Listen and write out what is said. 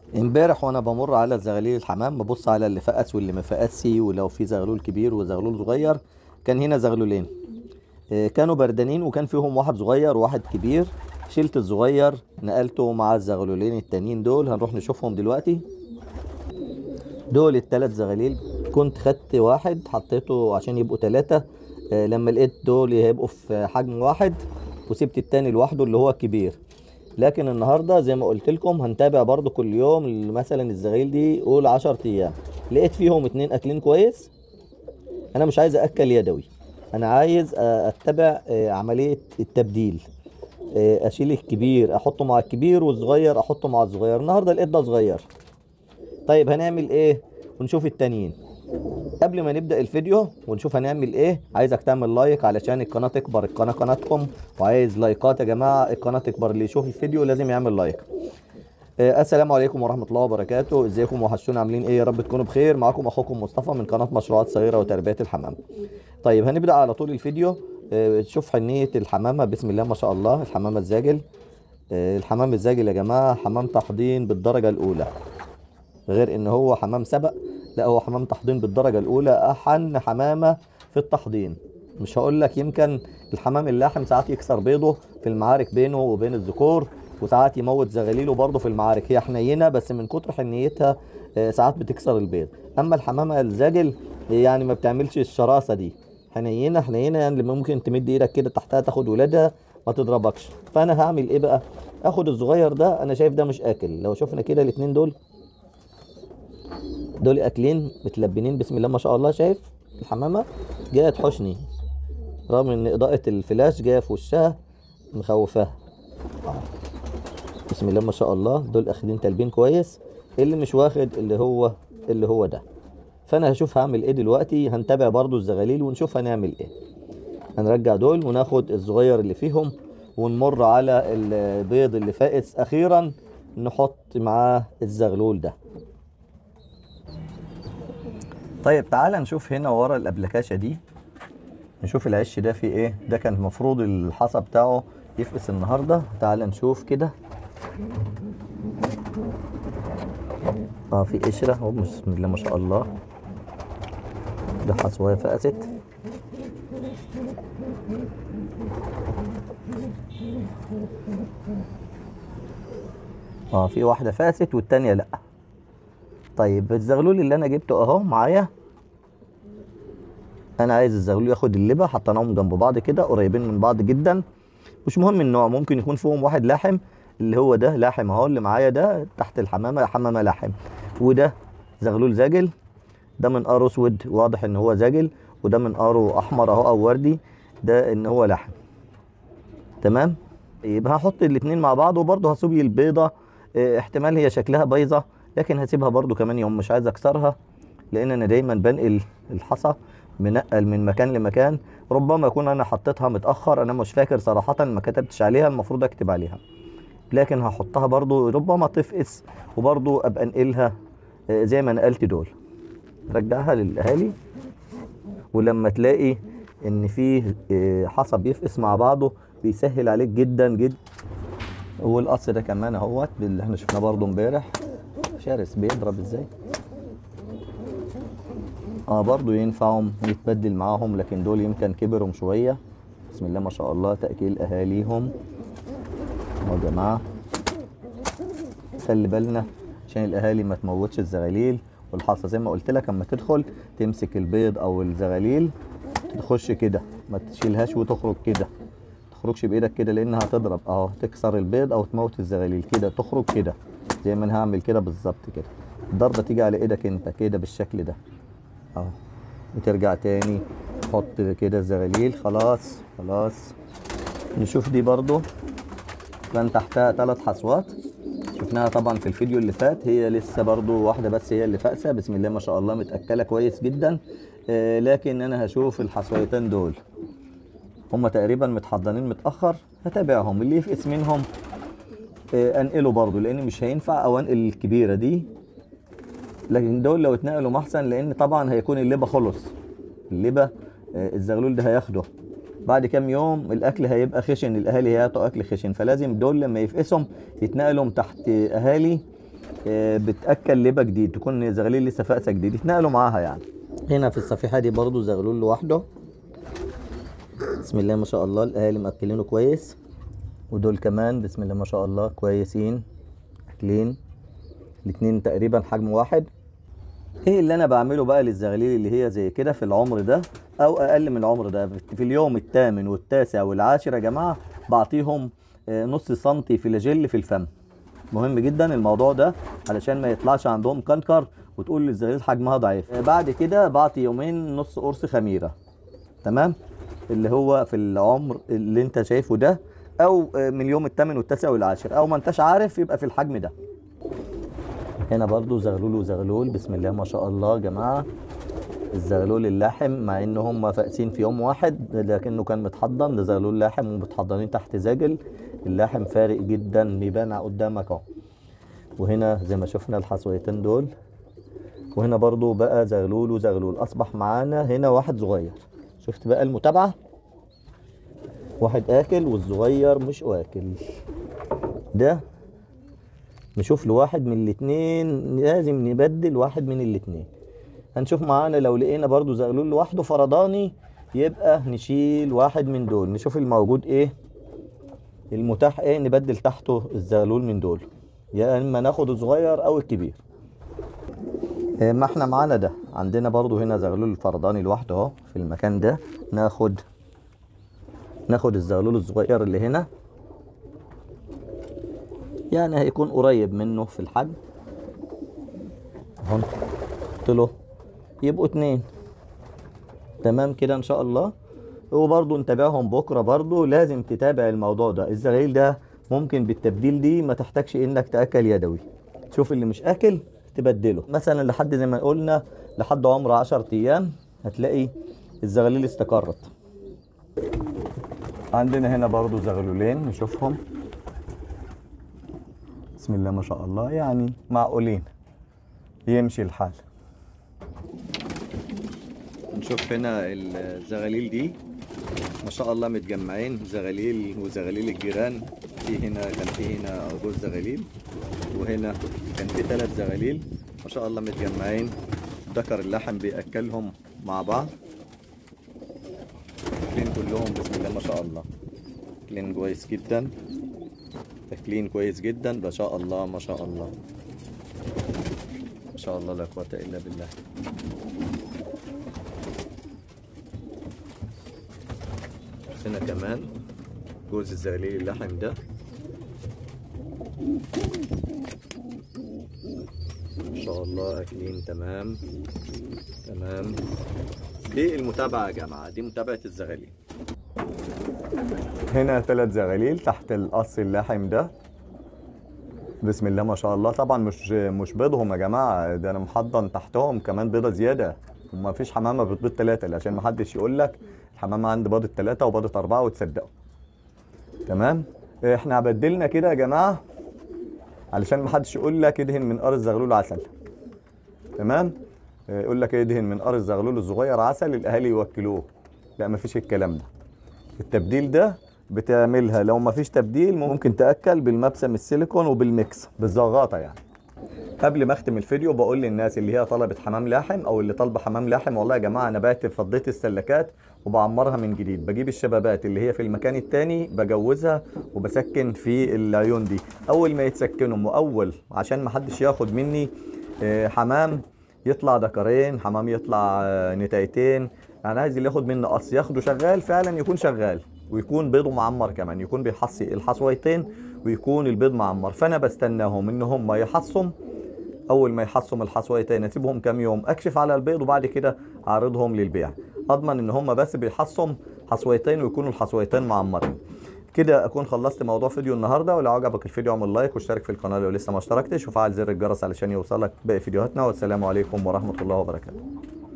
امبارح وانا بمر على زغاليل الحمام ببص على اللي فقس واللي ما فقسش ولو في زغلول كبير وزغلول صغير كان هنا زغلولين آه، كانوا بردانين وكان فيهم واحد صغير وواحد كبير شلت الصغير نقلته مع الزغلولين التانيين دول هنروح نشوفهم دلوقتي دول التلات زغاليل كنت خدت واحد حطيته عشان يبقوا تلاتة آه، لما لقيت دول هيبقوا في حجم واحد وسبت التاني لوحده اللي هو الكبير لكن النهارده زي ما قلت لكم هنتابع برضو كل يوم مثلا الزغاليل دي قول 10 ايام لقيت فيهم اتنين اكلين كويس انا مش عايز اكل يدوي انا عايز آه، اتبع آه، عمليه التبديل آه، اشيل الكبير احطه مع الكبير والصغير احطه مع الصغير النهارده لقيت ده صغير طيب هنعمل ايه ونشوف التانيين قبل ما نبدا الفيديو ونشوف هنعمل ايه عايزك تعمل لايك علشان القناه تكبر القناه قناتكم وعايز لايكات يا جماعه القناه تكبر اللي يشوف الفيديو لازم يعمل لايك آه، السلام عليكم ورحمه الله وبركاته ازيكم وحشونا عاملين ايه يا رب تكونوا بخير معاكم اخوكم مصطفى من قناه مشروعات صغيره وتربيه الحمام طيب هنبدا على طول الفيديو آه، تشوف حنيه الحمامه بسم الله ما شاء الله الحمامه الزاجل آه، الحمام الزاجل يا جماعه حمام تحضين بالدرجه الاولى غير ان هو حمام سبق لا هو حمام تحضين بالدرجه الاولى احن حمامه في التحضين مش هقول لك يمكن الحمام اللاحم ساعات يكسر بيضه في المعارك بينه وبين الذكور وساعات يموت زغاليله برضه في المعارك هي حنينه بس من كتر حنيتها آه، ساعات بتكسر البيض اما الحمامه الزاجل يعني ما بتعملش الشراسه دي حنينه حنينه يعني اللي ممكن تمد ايدك كده تحتها تاخد ولادها ما تضربكش فانا هعمل ايه بقى اخد الصغير ده انا شايف ده مش اكل لو شفنا كده الاتنين دول دول اكلين متلبنين بسم الله ما شاء الله شايف الحمامه جايه تحوشني رغم ان اضاءه الفلاش جايه في وشها مخوفاها بسم الله ما شاء الله دول اخدين تلبين كويس اللي مش واخد اللي هو اللي هو ده فانا هشوف هعمل ايه دلوقتي هنتابع برضو الزغاليل ونشوف هنعمل ايه هنرجع دول وناخد الصغير اللي فيهم ونمر على البيض اللي فائس اخيرا نحط معاه الزغلول ده طيب تعالى نشوف هنا ورا الابلكاشه دي نشوف العش ده فيه ايه ده كان المفروض الحصى بتاعه يفقس النهارده تعالى نشوف كده اه في قشره اهو بسم الله ما شاء الله ده حصوه فقست اه في واحده فقست والتانيه لا طيب الزغلول اللي انا جبته اهو معايا انا عايز الزغلول ياخد اللبه حطيناهم جنب بعض كده قريبين من بعض جدا مش مهم النوع ممكن يكون فيهم واحد لاحم اللي هو ده لاحم اهو اللي معايا ده تحت الحمامه حمامه لاحم وده زغلول زاجل ده من قاره اسود واضح ان هو زاجل وده من قاره احمر اهو او وردي ده ان هو لاحم تمام يبقى هحط الاتنين مع بعض وبرضه هسيب البيضه اه، احتمال هي شكلها بايظه لكن هسيبها برضو كمان يوم مش عايز اكسرها لان انا دايما بنقل الحصى منقل من مكان لمكان ربما يكون انا حطيتها متاخر انا مش فاكر صراحه ما كتبتش عليها المفروض اكتب عليها لكن هحطها برضو ربما تفقس وبرضو ابقى انقلها آه، زي ما نقلت دول رجعها للاهالي ولما تلاقي ان فيه آه، حصى بيفقس مع بعضه بيسهل عليك جدا جدا والقص ده كمان اهوت اللي احنا شفناه برضو امبارح شرس بيضرب ازاي اه برضو ينفعهم يتبدل معاهم لكن دول يمكن كبرهم شوية بسم الله ما شاء الله تأكيل أهاليهم اهو يا جماعة خلي بالنا عشان الأهالي ما تموتش الزغاليل والحصى زي ما قلت لك اما تدخل تمسك البيض أو الزغاليل تخش كده ما تشيلهاش وتخرج كده تخرجش بإيدك كده لأنها هتضرب أهو تكسر البيض أو تموت الزغاليل كده تخرج كده زي ما انا هعمل كده بالظبط كده الضربه تيجي على ايدك انت كده بالشكل ده اهو وترجع تاني تحط كده الزغاليل خلاص خلاص نشوف دي برضو كان تحتها ثلاث حصوات شفناها طبعا في الفيديو اللي فات هي لسه برضو واحده بس هي اللي فاقسه بسم الله ما شاء الله متاكله كويس جدا آه لكن انا هشوف الحصويتين دول هما تقريبا متحضنين متاخر هتابعهم اللي يفقس منهم آه، انقله برضو لان مش هينفع او انقل الكبيره دي لكن دول لو اتنقلوا محسن لان طبعا هيكون اللبه خلص اللبه آه، الزغلول ده هياخده بعد كام يوم الاكل هيبقى خشن الاهالي هيعطوا اكل خشن فلازم دول لما يفقسهم يتنقلوا تحت اهالي آه، بتاكل لبه جديد تكون زغاليل لسه فاقسه جديد يتنقلوا معاها يعني هنا في الصفيحه دي برضو زغلول لوحده بسم الله ما شاء الله الاهالي مأكلينه كويس ودول كمان بسم الله ما شاء الله كويسين اكلين الاتنين تقريبا حجم واحد ايه اللي انا بعمله بقى للزغاليل اللي هي زي كده في العمر ده او اقل من العمر ده في اليوم الثامن والتاسع والعاشر يا جماعه بعطيهم آه، نص سنتي فلاجيل في الفم مهم جدا الموضوع ده علشان ما يطلعش عندهم كنكر وتقول للزغاليل حجمها ضعيف آه، بعد كده بعطي يومين نص قرص خميره تمام اللي هو في العمر اللي انت شايفه ده او آه، من اليوم الثامن والتاسع والعاشر او ما انتش عارف يبقى في الحجم ده هنا برضو زغلول وزغلول بسم الله ما شاء الله يا جماعه الزغلول اللاحم مع ان هم فاقسين في يوم واحد لكنه كان متحضن ده زغلول لاحم ومتحضنين تحت زاجل اللاحم فارق جدا بيبان قدامك اهو وهنا زي ما شفنا الحصويتين دول وهنا برضو بقى زغلول وزغلول اصبح معانا هنا واحد صغير شفت بقى المتابعه واحد اكل والصغير مش واكل ده نشوف له واحد من الاتنين لازم نبدل واحد من الاتنين هنشوف معانا لو لقينا برضو زغلول لوحده فرداني يبقى نشيل واحد من دول نشوف الموجود ايه المتاح ايه نبدل تحته الزغلول من دول يا اما ناخد الصغير او الكبير إيه ما احنا معانا ده عندنا برضو هنا زغلول فرداني لوحده اهو في المكان ده ناخد ناخد الزغلول الصغير اللي هنا يعني هيكون قريب منه في الحجم اهو قلت له يبقوا اتنين تمام كده ان شاء الله وبرضو نتابعهم بكره برضو لازم تتابع الموضوع ده الزغاليل ده ممكن بالتبديل دي ما تحتاجش انك تاكل يدوي تشوف اللي مش اكل تبدله مثلا لحد زي ما قلنا لحد عمر 10 ايام هتلاقي الزغاليل استقرت عندنا هنا برضو زغلولين نشوفهم بسم الله ما شاء الله يعني معقولين يمشي الحال نشوف هنا الزغاليل دي ما شاء الله متجمعين زغاليل وزغاليل الجيران في هنا كان في هنا جوز زغاليل وهنا كان في ثلاث زغاليل ما شاء الله متجمعين ذكر اللحم بياكلهم مع بعض اكلين كلهم بسم الله ما شاء الله اكلين كويس جدا اكلين كويس جدا ما شاء الله ما شاء الله ما شاء الله لا قوه الا بالله هنا كمان جوز الزغليل اللحم ده ما شاء الله اكلين تمام تمام دي المتابعة يا جماعة دي متابعة الزغاليل هنا ثلاث زغاليل تحت القص اللحم ده بسم الله ما شاء الله طبعا مش مش بيضهم يا جماعة ده انا محضن تحتهم كمان بيضة زيادة وما فيش حمامة بتبيض ثلاثة عشان ما حدش يقول لك الحمامة عندي بيضة ثلاثة وبيضة أربعة وتصدقوا تمام احنا بدلنا كده يا جماعة علشان ما حدش يقول لك ادهن من قار الزغلول عسل تمام اه، يقول لك ادهن من قار الزغلول الصغير عسل الاهالي يوكلوه لا ما فيش الكلام ده التبديل ده بتعملها لو ما فيش تبديل ممكن تاكل بالمبسم السيليكون وبالميكس بالزغاطه يعني قبل ما اختم الفيديو بقول للناس اللي هي طلبت حمام لاحم او اللي طالبه حمام لاحم والله يا جماعه انا بعت فضيت السلكات وبعمرها من جديد بجيب الشبابات اللي هي في المكان التاني بجوزها وبسكن في العيون دي اول ما يتسكنوا واول عشان ما حدش ياخد مني آه، حمام يطلع دكرين حمام يطلع آه، نتايتين انا عايز اللي ياخد مني قص ياخده شغال فعلا يكون شغال ويكون بيضه معمر كمان يكون بيحصي الحصويتين ويكون البيض معمر فانا بستناهم ان هم يحصم اول ما يحصم الحصويتين اسيبهم كام يوم اكشف على البيض وبعد كده اعرضهم للبيع اضمن ان هم بس بيحصم حصويتين ويكونوا الحصويتين معمرين كده اكون خلصت موضوع فيديو النهارده ولو عجبك الفيديو اعمل لايك واشترك في القناه لو لسه ما اشتركتش وفعل زر الجرس علشان يوصلك باقي فيديوهاتنا والسلام عليكم ورحمه الله وبركاته